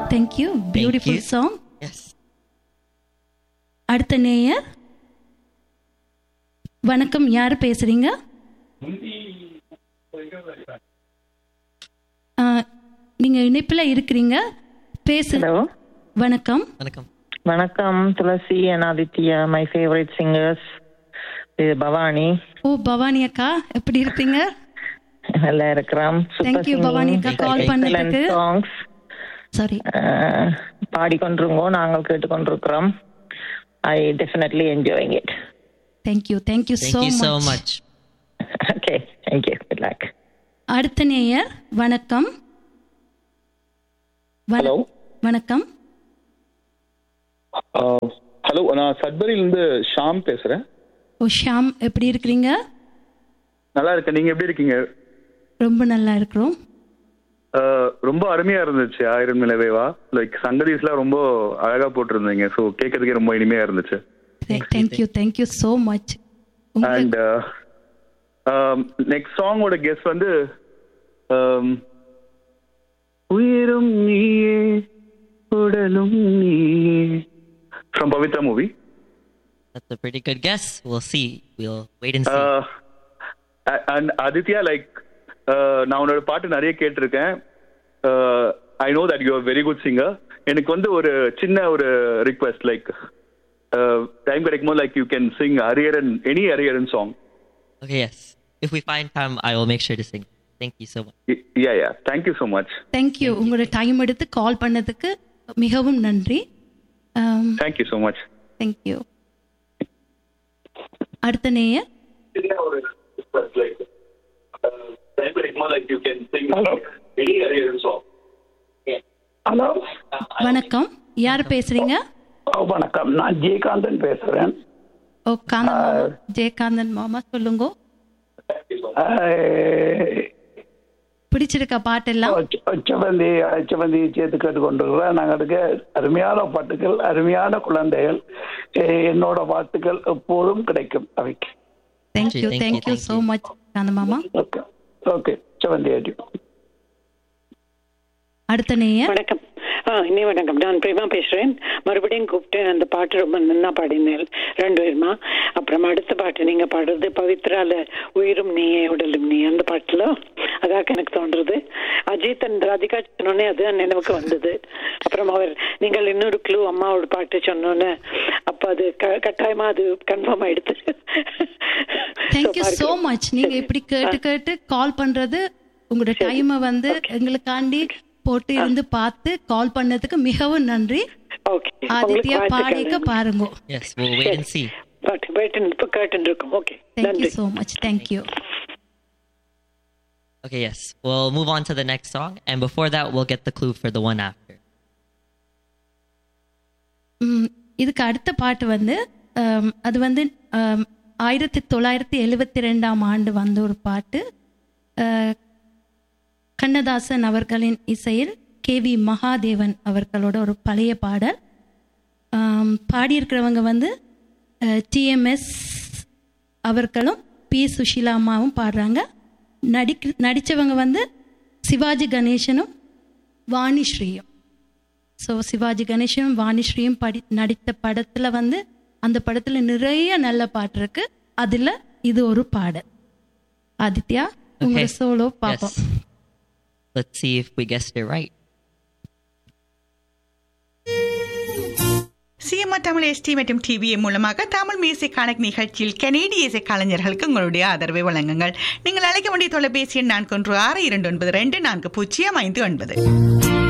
Thank you beautiful you. Song Yes. அடுத்த நேயர் வணக்கம் யார் பேசுறீங்க ஆ, நீங்க இணைப்புல இருக்கிறீங்க பேசு ஹலோ வணக்கம் வணக்கம் வணக்கம் Tulasi and Aditya my favourite singers இது பவானி ஓ பவானி அக்கா எப்படி இருக்கீங்க நல்லா இருக்கிறோம் Thank you, பவானி அக்கா, call பண்ணதுக்கு. சாங்ஸ் சாரி பாடிக்கொண்டிருங்கோ நாங்கள் கேட்டுக்கொண்டிருக்கிறோம் I definitely enjoying it thank you thank you Thank so you so much much. Okay thank you good luck அடுத்த நேயர் வணக்கம் வண- ஹலோ வணக்கம் ஹலோ நான் சட்பரியிலேருந்து ஷாம் பேசுகிறேன் ஓ ஷாம் எப்படி இருக்கிறீங்க நல்லா இருக்கேன் நீங்கள் எப்படி இருக்கீங்க ரொம்ப நல்லா இருக்கிறோம் Uh, ரொம்ப அருமையா இருந்துச்சு ஆயிரம் நிலவேவா லைக் சங்கதிஸ்லாம் ரொம்ப அழகா போட்டிருந்தீங்க ஸோ கேட்கறதுக்கே ரொம்ப இனிமையா இருந்துச்சு thank you thank you so much and next சாங்கோட கெஸ் வந்து um, உயிரும் நீயே உடலும் நீயே from Pavithra movie That's a pretty good guess. We'll see. We'll wait and see. And Aditya like நான் உன்னோட பாட்டு நிறைய கேட்டிருக்கேன் I know that you are very good singer எனக்கு வந்து ஒரு சின்ன ஒரு ரிக்வெஸ்ட் லைக் டைம் கிடைக்கும் போது like you can sing Hariharan any Hariharan song okay, yes. If we find time, I will make sure to sing. Thank you so much. Yeah yeah thank you so much thank you உங்களோட time எடுத்து call பண்ணதுக்கு மிகவும் நன்றி thank you so much thank you அடுத்த நேயர் hello வணக்கம் யார் பேசுறீங்க வணக்கம் நான் ஜெயகாந்தன் பேசுறேன் ஓ காந்தன் மாமா ஜெயகாந்தன் மாமா சொல்லுங்க அஹ், பிடிச்சிருக்கா பாட்டெல்லாம் செ- செவந்தி செவந்தி சேர்த்து கேட்டுக்கொண்டிருக்கிறேன் நாங்களுக்கு அருமையான பாட்டுகள் அருமையான குழந்தைகள் அஹ், என்னோட பாட்டுகள் எப்போதும் கிடைக்கும் அவைக்கு thank you thank you, thank you thank so you. Much Kanthan மாமா ஓகே ஓகே செவந்தி ஆடி அடுத்த நேயர் வணக்கம் ஆ இன்னே வணக்கம் நான் பிரேமா பேசுறேன் மறுபடியும் கூப்பிட்டு அந்த பாட்டு ரொம்ப நன்னா பாடினேன் ரெண்டு பேருமா அப்புறம் அடுத்த பாட்டு நீங்க பாடுறது பவித்ரால உயிரும் நீயே உடலும் நீ அந்த பாட்டுல அதாக எனக்கு தோன்றுறது அஜித் அண்ட் ராதிகா சொன்னோன்னே அது நினைவுக்கு வந்தது அப்புறம் அவர் நீங்கள் இன்னொரு க்ளூ அம்மாவோட பாட்டு சொன்னோன்னே அப்ப அது க- கட்டாயமா அது கன்ஃபார்ம் ஆயிடுது தேங்க்யூ So, ஸோ பார்க்கலாம். மச் நீங்க சரி. இப்படி கேட்டு கேட்டு கால் பண்றது உங்களோட டைமை வந்து எங்களுக்காண்டி போட்டு இருந்து பார்த்து கால் பண்ணதுக்கு மிகவும் நன்றி ஓகே ஆதித்யா பாடிக்க பாருங்க Yes, we'll wait and see. இப்ப கேட்டு இருக்கோம் ஓகே தேங்க்யூ நன்றி so much thank you Okay, yes. We'll move on to the next song. And before that, we'll get the clue for the one after. ம், இதுக்கு அடுத்த பாட்டு வந்து ஆம், அது வந்து ஆம், ஆயிரத்தி தொள்ளாயிரத்தி எழுவத்தி ரெண்டாம் ஆண்டு வந்த ஒரு பாட்டு ஆ, கண்ணதாசன் அவர்களின் இசையில் கே வி மகாதேவன் அவர்களோட ஒரு பழைய பாடல் ஆம், பாடியிருக்கிறவங்க வந்து டிஎம்எஸ் அவர்களும் பி சுஷீலா அம்மாவும் பாடுறாங்க நடிக்க நடித்தவங்க வந்து சிவாஜி கணேசனும் வாணிஸ்ரீயும் ஸோ சிவாஜி கணேசனும் வாணிஸ்ரீயும் படி நடித்த படத்தில் வந்து அந்த படத்தில் நிறைய நல்ல பாட்டு இருக்கு அதில் இது ஒரு பாடல் ஆதித்யா உங்களோட Okay. சோலோ பார்ப்போம் Yes. Let's see if we guessed it right. CMR Tamil SD மற்றும் டிவிஏ மூலமாக தமிழ் மியூசிக் கணக்கு நிகழ்ச்சியில் கனேடிய இசை கலைஞர்களுக்கு உங்களுடைய ஆதரவை வழங்குங்கள் நீங்கள் அழைக்க வேண்டிய தொலைபேசி எண் நான்கு ஒன்று ஆறு இரண்டு ஒன்பது ரெண்டு நான்கு பூஜ்ஜியம் ஐந்து ஒன்பது